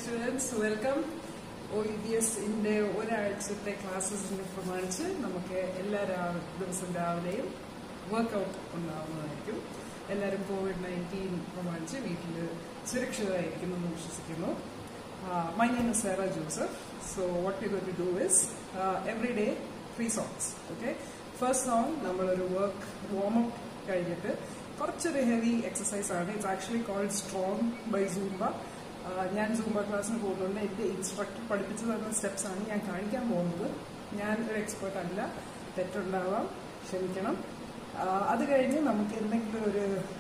Students welcome O E B എസിന്റെ ഒരാഴ്ചത്തെ ക്ലാസ്സസിനെ പ്രമാണിച്ച് നമുക്ക് എല്ലാ രാ- ദിവസം രാവിലെയും വർക്കൗട്ട് ഉണ്ടാവുന്നതായിരിക്കും എല്ലാവരും കോവിഡ് നയൻറ്റീൻ പ്രമാണിച്ച് വീട്ടിൽ സുരക്ഷിതരായിരിക്കുന്നു എന്ന് വിശ്വസിക്കുന്നു my name is Sara Joseph so what you going to do is every day three songs okay first song നമ്മളൊരു വർക്ക് വാം അപ്പ് കഴിഞ്ഞിട്ട് കുറച്ചൊരു ഹെവി എക്സസൈസ് ആണ് it's actually called strong by Zumba ഞാൻ സൂംബ ക്ലാസ്സിന് പോകുന്നുണ്ട് എൻ്റെ ഇൻസ്ട്രക്ടർ പഠിപ്പിച്ചു തന്ന സ്റ്റെപ്സ് ആണ് ഞാൻ കാണിക്കാൻ പോകുന്നത് ഞാൻ ഒരു എക്സ്പേർട്ട് അല്ല തെറ്റുണ്ടാവാം ക്ഷമിക്കണം ആ, അത് കഴിഞ്ഞ് നമുക്ക് എന്തെങ്കിലും ഒരു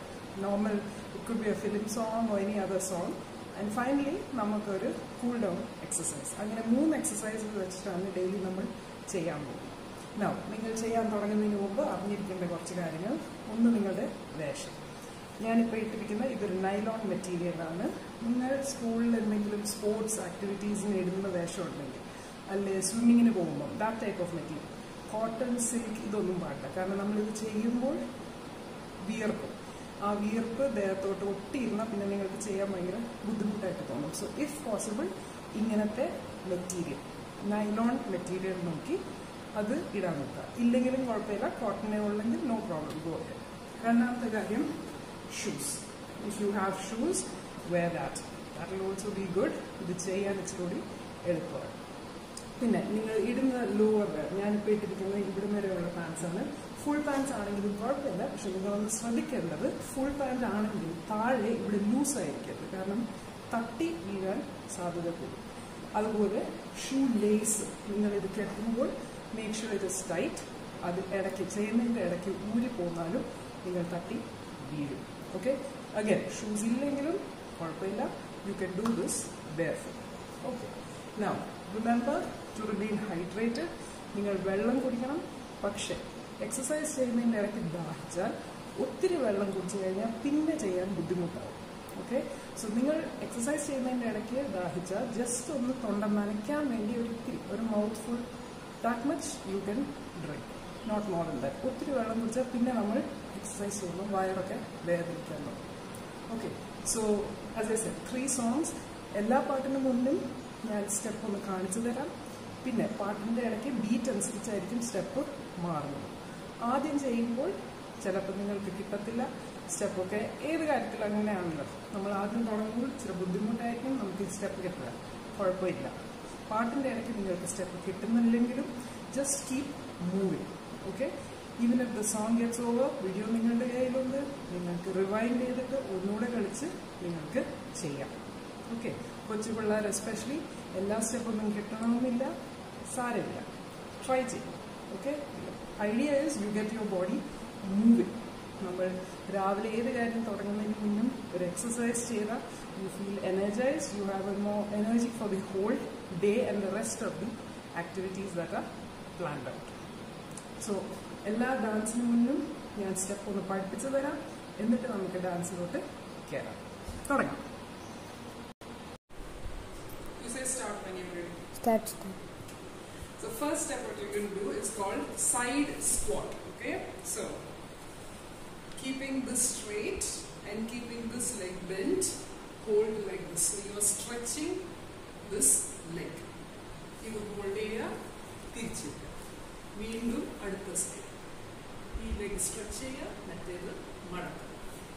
normal it could be a film song or any other song and finally നമുക്കൊരു കൂൾ ഡൗൺ എക്സസൈസ് അങ്ങനെ മൂന്ന് എക്സസൈസ് വെച്ചിട്ടാണ് ഡെയിലി നമ്മൾ ചെയ്യാൻ പോകുന്നത് നോ നിങ്ങൾ ചെയ്യാൻ തുടങ്ങുന്നതിന് മുമ്പ് അറിഞ്ഞിരിക്കേണ്ട കുറച്ച് കാര്യങ്ങൾ ഒന്ന് നിങ്ങളുടെ വേഷം ഞാനിപ്പോൾ ഇട്ടിരിക്കുന്ന ഇതൊരു നൈലോൺ മെറ്റീരിയലാണ് നിങ്ങൾ സ്കൂളിൽ എന്തെങ്കിലും സ്പോർട്സ് ആക്ടിവിറ്റീസിന് ഇടുന്ന വേഷം ഉണ്ടെങ്കിൽ അല്ലെ സ്വിമ്മിങ്ങിന് പോകുമ്പോൾ that type of material cotton silk ഇതൊന്നും പാടില്ല കാരണം നമ്മളിത് ചെയ്യുമ്പോൾ വിയർക്കും ആ വിയർപ്പ് ദേഹത്തോട്ട് ഒട്ടിയിരുന്നാൽ പിന്നെ നിങ്ങൾക്ക് ചെയ്യാൻ ഭയങ്കര ബുദ്ധിമുട്ടായിട്ട് തോന്നും സോ ഇഫ് പോസിബിൾ ഇങ്ങനത്തെ മെറ്റീരിയൽ നൈലോൺ മെറ്റീരിയൽ നോക്കി അത് ഇടാൻ നോക്കുക ഇല്ലെങ്കിലും കുഴപ്പമില്ല കോട്ടനെ ഉള്ളെങ്കിൽ നോ പ്രോബ്ലം ഗോ രണ്ടാമത്തെ കാര്യം shoes if you have shoes wear that that will also be good ഇത് ചെയ്യാൻ ഇച്ചിരി എളുപ്പമാണ് പിന്നെ നിങ്ങൾ ഇടുന്ന ലോവർ ഞാനിപ്പോൾ ഇട്ടിരിക്കുന്നത് ഇവിടുന്ന് വരെയുള്ള പാൻസ് ആണ് ഫുൾ പാൻസ് ആണെങ്കിലും കുഴപ്പമില്ല പക്ഷെ നിങ്ങളൊന്ന് ശ്രദ്ധിക്കേണ്ടത് ഫുൾ പാൻറ് ആണെങ്കിൽ താഴെ ഇവിടെ ലൂസ് ആയിരിക്കരുത് കാരണം തട്ടി വീഴാൻ സാധ്യത കൂടും അതുപോലെ ഷൂ ലേസ് നിങ്ങൾ ഇത് കെട്ടുമ്പോൾ make sure it is tight അത് ഇടയ്ക്ക് ചെയ്യുന്നതിൻ്റെ ഇടയ്ക്ക് ഊരി പോന്നാലും നിങ്ങൾ തട്ടി വീഴും ഓക്കെ അഗൈൻ ഷൂസ് ഇല്ലെങ്കിലും കുഴപ്പമില്ല you can do this bare okay now remember to remain hydrated നിങ്ങൾ വെള്ളം കുടിക്കണം പക്ഷേ എക്സസൈസ് ചെയ്യുന്നതിൻ്റെ ഇടയ്ക്ക് ദാഹിച്ചാൽ ഒത്തിരി വെള്ളം കുടിച്ചു കഴിഞ്ഞാൽ പിന്നെ ചെയ്യാൻ ബുദ്ധിമുട്ടാവും ഓക്കെ സോ നിങ്ങൾ എക്സസൈസ് ചെയ്യുന്നതിൻ്റെ ഇടയ്ക്ക് ദാഹിച്ചാൽ ജസ്റ്റ് ഒന്ന് തൊണ്ട നനയ്ക്കാൻ വേണ്ടി ഒരു ഇത്തിരി ഒരു mouthful that much you can drink not more than that ഒത്തിരി വെള്ളം കുടിച്ചാൽ പിന്നെ നമ്മൾ എക്സസൈസ് ചെയ്യുമ്പോൾ വയറൊക്കെ വേദനിക്കാൻ തുടങ്ങും okay so as I said three songs എല്ലാ പാട്ടിനും മുന്നിൽ ഞാൻ സ്റ്റെപ്പ് ഒന്ന് കാണിച്ചു തരാം പിന്നെ പാട്ടിൻ്റെ ഇടയ്ക്ക് ബീറ്റ് അനുസരിച്ചായിരിക്കും സ്റ്റെപ്പ് മാറുന്നത് ആദ്യം ചെയ്യുമ്പോൾ ചിലപ്പോൾ നിങ്ങൾക്ക് കിട്ടത്തില്ല സ്റ്റെപ്പൊക്കെ ഏത് കാര്യത്തിൽ അങ്ങനെയാണല്ലോ നമ്മൾ ആദ്യം തുടങ്ങുമ്പോൾ ഇച്ചിരി ബുദ്ധിമുട്ടായിരിക്കും നമുക്ക് ഈ സ്റ്റെപ്പ് കിട്ടുക കുഴപ്പമില്ല പാട്ടിൻ്റെ ഇടയ്ക്ക് നിങ്ങൾക്ക് സ്റ്റെപ്പ് കിട്ടുന്നില്ലെങ്കിലും just keep moving okay even if the song gets over video നിങ്ങളുടെ കയ്യിലുണ്ട് നിങ്ങൾക്ക് റിവൈൻഡ് ചെയ്തിട്ട് ഒന്നുകൂടെ കളിച്ച് നിങ്ങൾക്ക് ചെയ്യാം ഓക്കെ കൊച്ചു പിള്ളേർ എസ്പെഷ്യലി എല്ലാ സ്റ്റെപ്പൊന്നും കിട്ടണമെന്നില്ല സാരമില്ല ട്രൈ ചെയ്യും okay idea is you get your body moving നമ്മൾ രാവിലെ ഏത് കാര്യം തുടങ്ങുന്നതിന് മുന്നും ഒരു എക്സസൈസ് ചെയ്താൽ you feel energise you have a more energy for the whole day and the rest of the activities that are planned out so എല്ലാ ഡാൻസിന് മുന്നും ഞാൻ സ്റ്റെപ്പ് ഒന്ന് പഠിപ്പിച്ചു തരാം എന്നിട്ട് നമുക്ക് ഡാൻസിലോട്ട് കയറാം തുടങ്ങാം You say start when you're ready. Start, start. So first step what you're going to do is called side squat. Okay, so keeping this straight and keeping this leg bent, hold like this. So you are stretching this leg. ഇത് hold ചെയ്യുക തിരിച്ചു വീണ്ടും അടുത്ത side ഈ leg stretch ചെയ്യുക മറ്റേത് മടക്കുക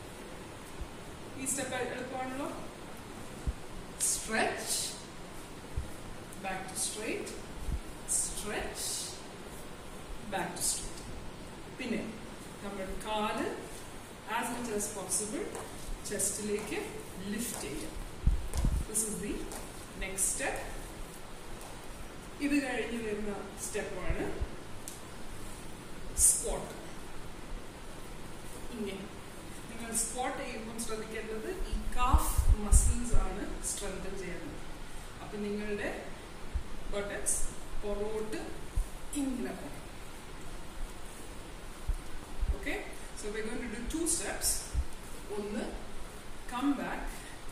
ഈ സ്റ്റെപ്പ് എളുപ്പമാണല്ലോ stretch back to straight stretch back to straight പിന്നെ നമ്മൾ കാല് ആസ് മച്ച് ആസ് പോസിബിൾ ചെസ്റ്റിലേക്ക് ലിഫ്റ്റ് ചെയ്യുക this is the next step ഇത് കഴിഞ്ഞ് വരുന്ന സ്റ്റെപ്പാണ് സ്ക്വാട്ട് ഇങ്ങനെ നിങ്ങൾ സ്ക്വാട്ട് ചെയ്യുമ്പോൾ ശ്രദ്ധിക്കേണ്ടത് ഈ കാഫ് മസിൽസ് ആണ് സ്ട്രെങ്തൻ ചെയ്യുന്നത് അപ്പൊ നിങ്ങളുടെ ബട്ടൺസ് പുറകോട്ട് ഇങ്ങനെ പോകും okay so we going to do two steps ഒന്ന് കം ബാക്ക്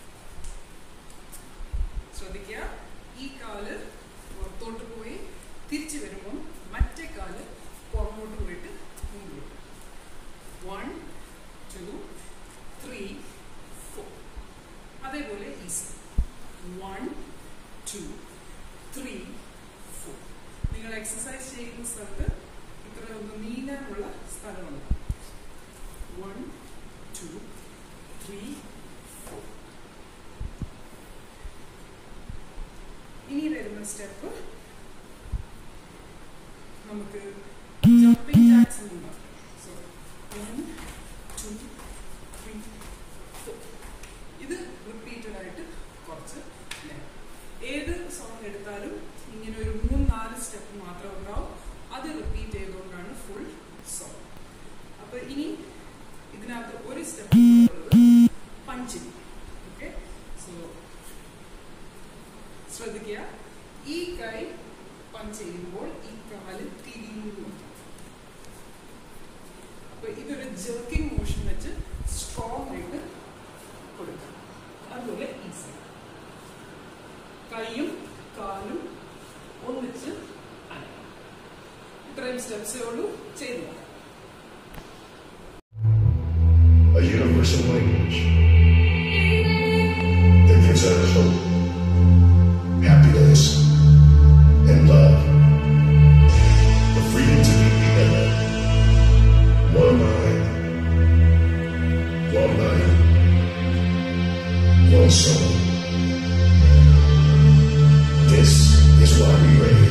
ശ്രദ്ധിക്കുക ഈ കാല് പുറത്തോട്ട് പോയി തിരിച്ചു വരുമ്പം മറ്റേ കാല് പുറകോട്ട് പോയിട്ട് മുമ്പോട്ട് വൺ ടു ത്രീ ഫോർ അതേപോലെ easy one two three four നിങ്ങൾ എക്സസൈസ് ചെയ്യുന്ന സ്ഥലത്ത് ഇത്ര ഒന്ന് നീങ്ങാനുള്ള സ്ഥലമുണ്ട് വൺ ടു ത്രീ ഫോർ ഇനി വരുന്ന സ്റ്റെപ്പ് നമുക്ക് ജമ്പിങ് ജാക്സ് എന്ന് പറയും so one two three four ഇത് റിപ്പീറ്റഡ് ആയിട്ട് കുറച്ച് ചെയ്യാം. ഏത് സോങ് എടുത്താലും ഇങ്ങനെ ഒരു മൂന്ന് നാല് സ്റ്റെപ്പ് മാത്രം ഉണ്ടാവും അത് റിപ്പീറ്റ് ചെയ്തുകൊണ്ടാണ് ഫുൾ സോങ് അപ്പൊ ഇനി ഇതിനകത്ത് ഒരു സ്റ്റെപ്പ് പഞ്ചിങ് ഓക്കെ സോ ശ്രദ്ധിക്കുക ഈ കൈ പഞ്ച് ചെയ്യുമ്പോൾ ഈ കാല് തിരിയുന്നു അപ്പൊ ഇതൊരു ജെർക്കിംഗ് മോഷൻ വെച്ച് സ്ട്രോങ് ആയിട്ട് കൊടുക്കാം അതുപോലെ ഈസി കൈയും കാലും ഒന്നിച്ച് അനക്കാം ഇത്രയും സ്റ്റെപ്സേ ഉള്ളൂ ചെയ്തു നോക്കാം a universal language that gives us hope, happiness, and love. The freedom to be together. One mind, one life, one soul. This is why we rave.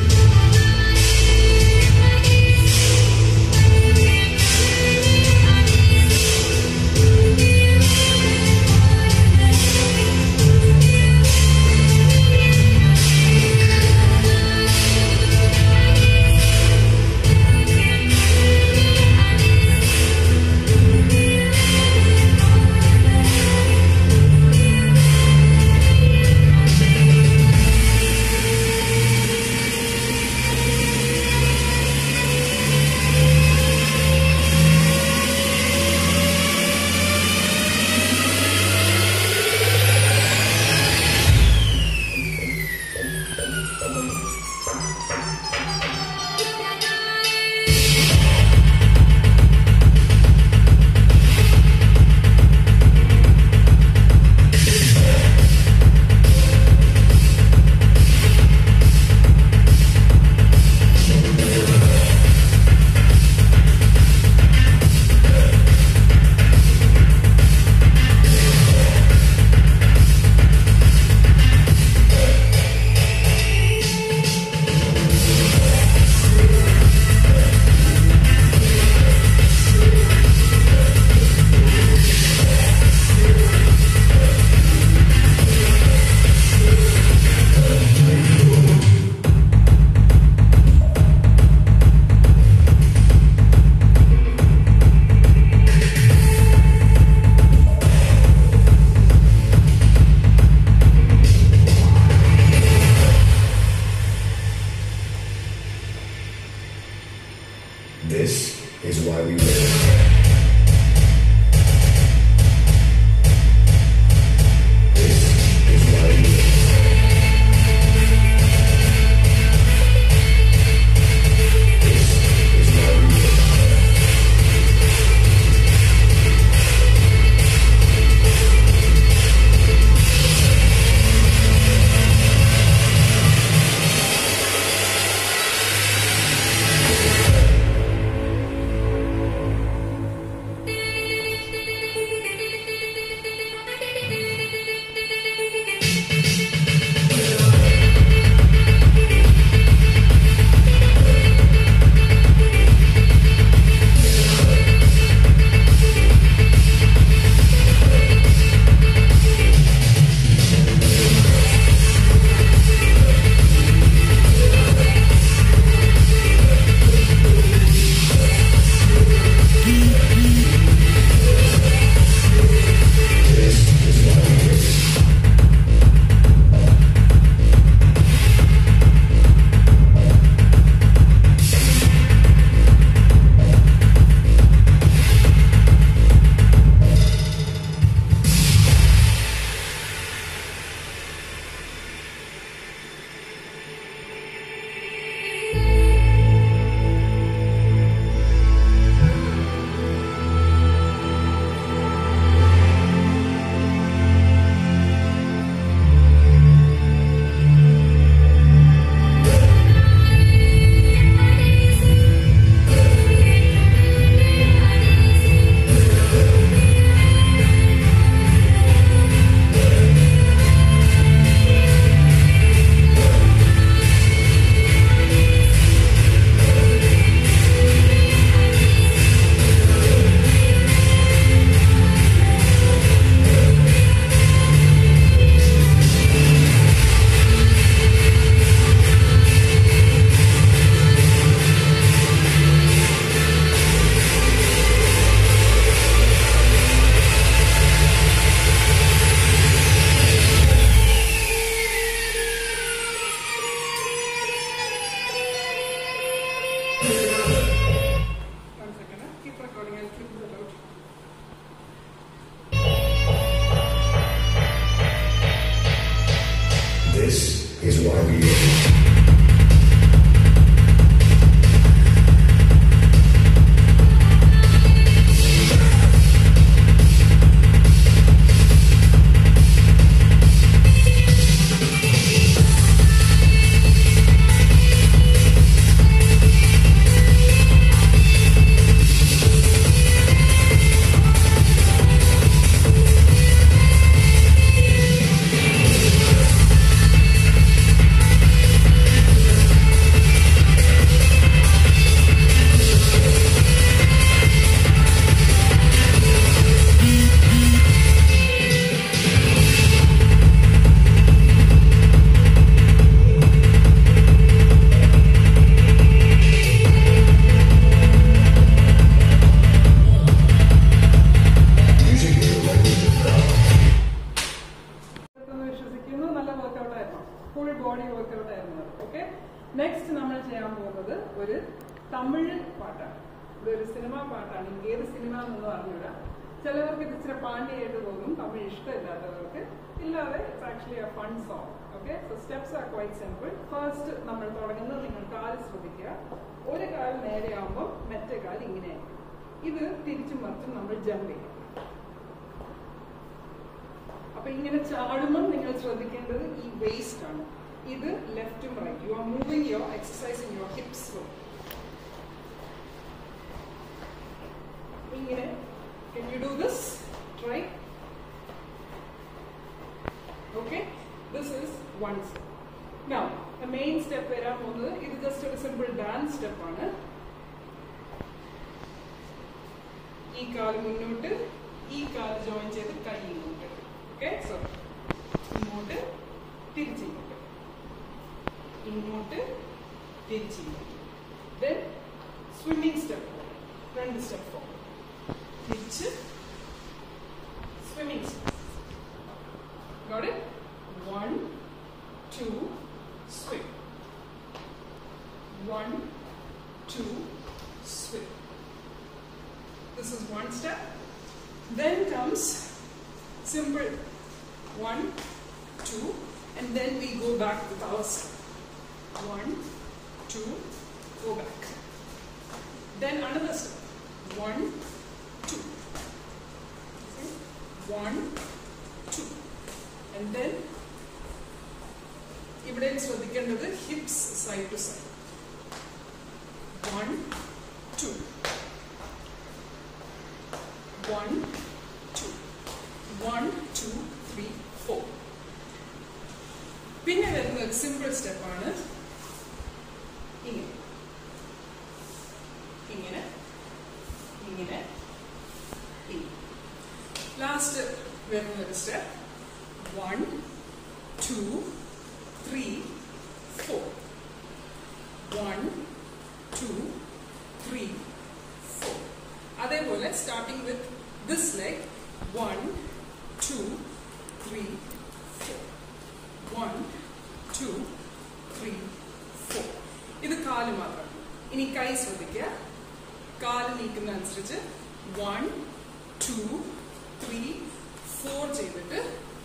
This is why we rave. Music is the language of God. എന്ന് വിശ്വസിക്കുന്നു നല്ല workout ആയിരുന്നു full body workout ആയിരുന്നു okay next നമ്മൾ ചെയ്യാൻ പോകുന്നത് ഒരു തമിഴ് പാട്ടാണ് ഇതൊരു സിനിമ പാട്ടാണ് ഇനി ഏത് സിനിമ എന്നൊന്നും അറിഞ്ഞൂടാ ചിലവർക്ക് ഇത് ഇച്ചിരി പാണ്ടിയായിട്ട് തോന്നും തമിഴ് ഇഷ്ടമില്ലാത്തവർക്ക് ഇല്ലാതെ it's actually a fun song okay so steps are quite simple first നമ്മൾ തുടങ്ങുന്നത് നിങ്ങൾ കാല് ശ്രദ്ധിക്കുക ഒരു കാൽ നേരെയാകുമ്പോൾ മറ്റേ കാൽ ഇങ്ങനെയായിരിക്കും ഇത് തിരിച്ചും മറിച്ചും നമ്മൾ ജമ്പ് ചെയ്യും അപ്പൊ ഇങ്ങനെ ചാടുമ്പോൾ നിങ്ങൾ ശ്രദ്ധിക്കേണ്ടത് ഈ വേസ്റ്റ് ആണ് ഇത് ലെഫ്റ്റും right you are moving your exercising your hips ഇങ്ങനെ can you do this try okay this is one step now the main step വരാൻ പോകുന്നത് ഇത് ജസ്റ്റ് ഒരു സിമ്പിൾ ഡാൻസ് സ്റ്റെപ്പ് ആണ് ഈ കാല് മുന്നോട്ട് ഈ കാല് ജോയിൻ ചെയ്ത് കൈ ഇങ്ങോട്ട് ഓക്കെ സോ ഇങ്ങോട്ട് തിരിച്ചിങ്ങോട്ട് ഇങ്ങോട്ട് തിരിച്ചിങ്ങോട്ട് ദെൻ സ്വിമ്മിങ് സ്റ്റെപ്പ് രണ്ട് സ്റ്റെപ്പ് ഫോം തിരിച്ച് swimming step Got it? One, two, swim. One, two, swim. This is one step. Then comes simple one, two, and then we go back with our step. One, two, go back. Then another step. One, two. Okay? One, two. And then ഇവിടെ ശ്രദ്ധിക്കേണ്ടത് hips side to side one two one two one two three four പിന്നെ വരുന്ന simple സ്റ്റെപ്പാണ് ഇങ്ങനെ ഇങ്ങനെ ഇങ്ങനെ ഇങ്ങനെ last വരുന്ന ഒരു step one two three four one two three four അതേപോലെ starting with this leg one two three four one two three four ഇത് കാല് മാത്രം ഇനി കൈ ശ്രദ്ധിക്കുക കാല് നീക്കുന്ന അനുസരിച്ച് വൺ ടു ത്രീ ഫോർ ചെയ്തിട്ട്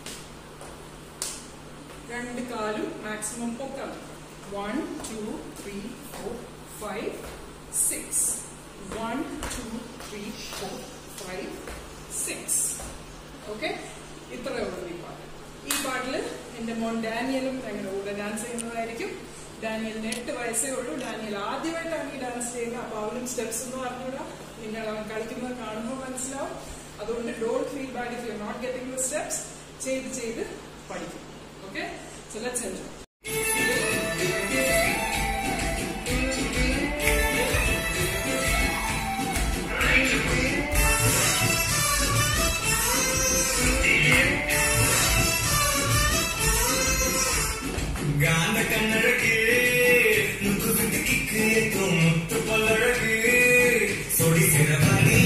രണ്ട് കാലും മാക്സിമം പൊക്കണം one two three four five six one two three four five six okay ഇത്രയേ ഉള്ളൂ ഈ പാട്ട് ഈ പാട്ടിൽ എൻ്റെ മോൻ ഡാനിയലും അങ്ങനെ കൂടെ ഡാൻസ് ചെയ്യുന്നതായിരിക്കും ഡാനിയലിന് എട്ട് വയസ്സേ ഉള്ളൂ ഡാനിയൽ ആദ്യമായിട്ടാണ് ഈ ഡാൻസ് ചെയ്യുന്നത് അപ്പൊ അവനും സ്റ്റെപ്സ് ഒന്നും അറിഞ്ഞൂടാ നിങ്ങൾ അവൻ കളിക്കുന്നത് കാണുമ്പോൾ മനസ്സിലാവും അതുകൊണ്ട് don't feel bad if you not getting the steps ചെയ്ത് ചെയ്ത് പഠിക്കും ഓക്കെ സോ ലെറ്റ്സ് എൻജോയ് காந்த கண்ணழகு நுக்கு விட்டு கிக்கு எத்தும் முத்து பல்லழகு சொடி சிறவாணி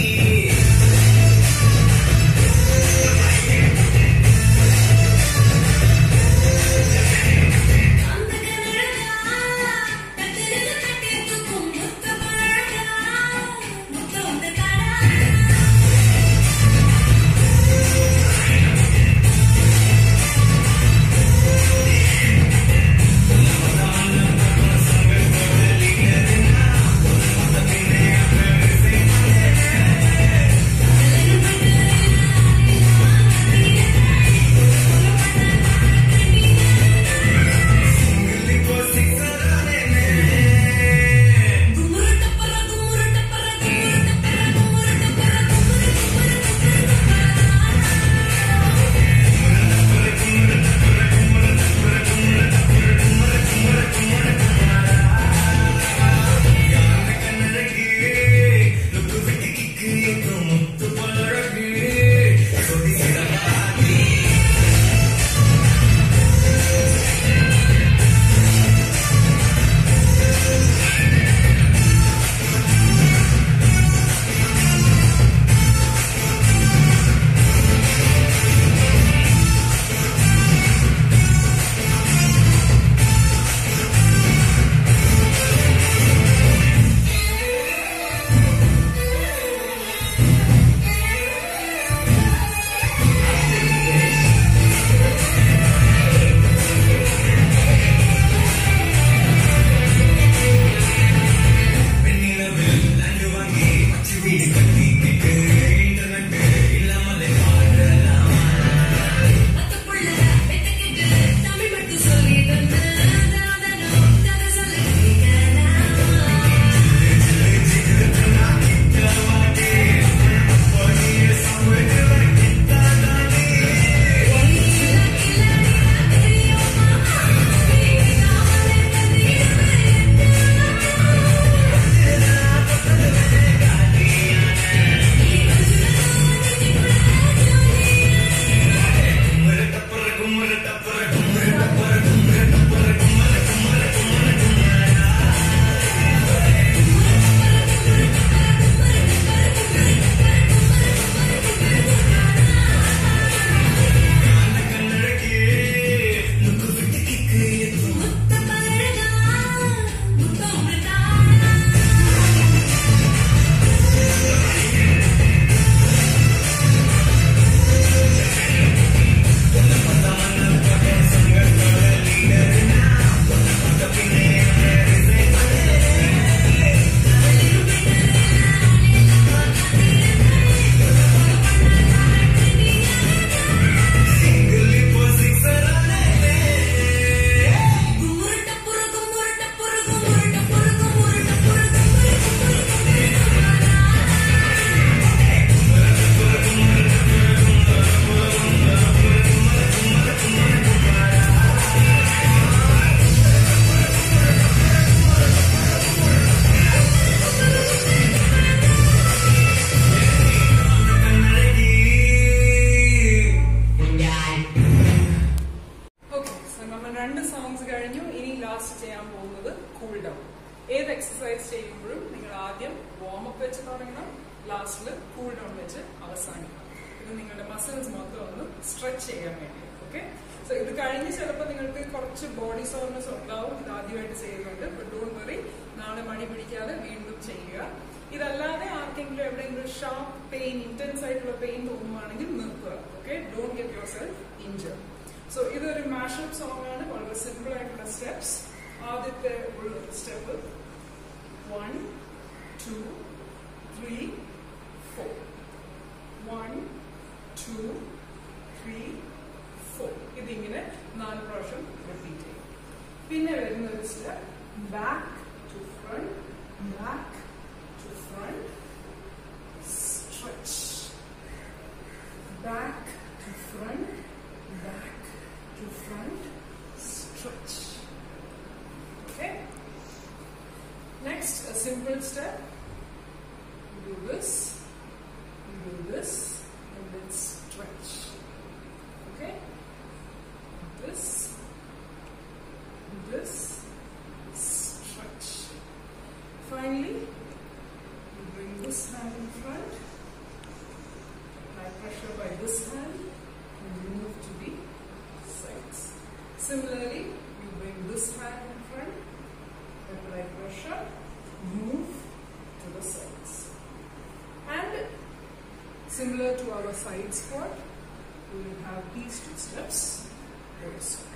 രണ്ട് സോങ്സ് കഴിഞ്ഞു ഇനി ലാസ്റ്റ് ചെയ്യാൻ പോകുന്നത് കൂൾ ഡൗൺ ഏത് എക്സസൈസ് ചെയ്യുമ്പോഴും നിങ്ങൾ ആദ്യം വാം അപ്പ് വെച്ച് തുടങ്ങണം ലാസ്റ്റിൽ കൂൾ ഡൗൺ വെച്ച് അവസാനിക്കണം ഇത് നിങ്ങളുടെ മസിൽസ് മൊത്തം ഒന്ന് സ്ട്രെച്ച് ചെയ്യാൻ വേണ്ടി ഓക്കെ സോ ഇത് കഴിഞ്ഞ് ചിലപ്പോൾ നിങ്ങൾക്ക് കുറച്ച് ബോഡി സോർനെസ് ഉണ്ടാവും ഇത് ആദ്യമായിട്ട് ചെയ്യുന്നുണ്ട് ബട്ട് ഡോണ്ട് വറി നാളെ മടി പിടിക്കാതെ വീണ്ടും ചെയ്യുക ഇതല്ലാതെ ആർക്കെങ്കിലും എവിടെയെങ്കിലും ഷാർപ്പ് പെയിൻ ഇന്റൻസ് ആയിട്ടുള്ള പെയിൻ തോന്നുവാണെങ്കിൽ നിർത്തുക okay don't get yourself injure so ഇതൊരു മാഷപ്പ് സോങ് ആണ് വളരെ സിമ്പിൾ ആയിട്ടുള്ള സ്റ്റെപ്സ് ആദ്യത്തെ step one two three four one two three four ഇതിങ്ങനെ നാല് പ്രാവശ്യം റിപ്പീറ്റ് ചെയ്യും പിന്നെ വരുന്ന ഒരു step back to front back to front stretch back to front back to front stretch Okay? Next, a simple step. You do this, you do this, and then stretch. Okay? This, this, stretch. Finally, you bring this hand in front, apply pressure by this hand, and move to the sides. Similarly, you bring this hand in front, apply pressure, move to the sides. And similar to our side squat, we will have these two steps also.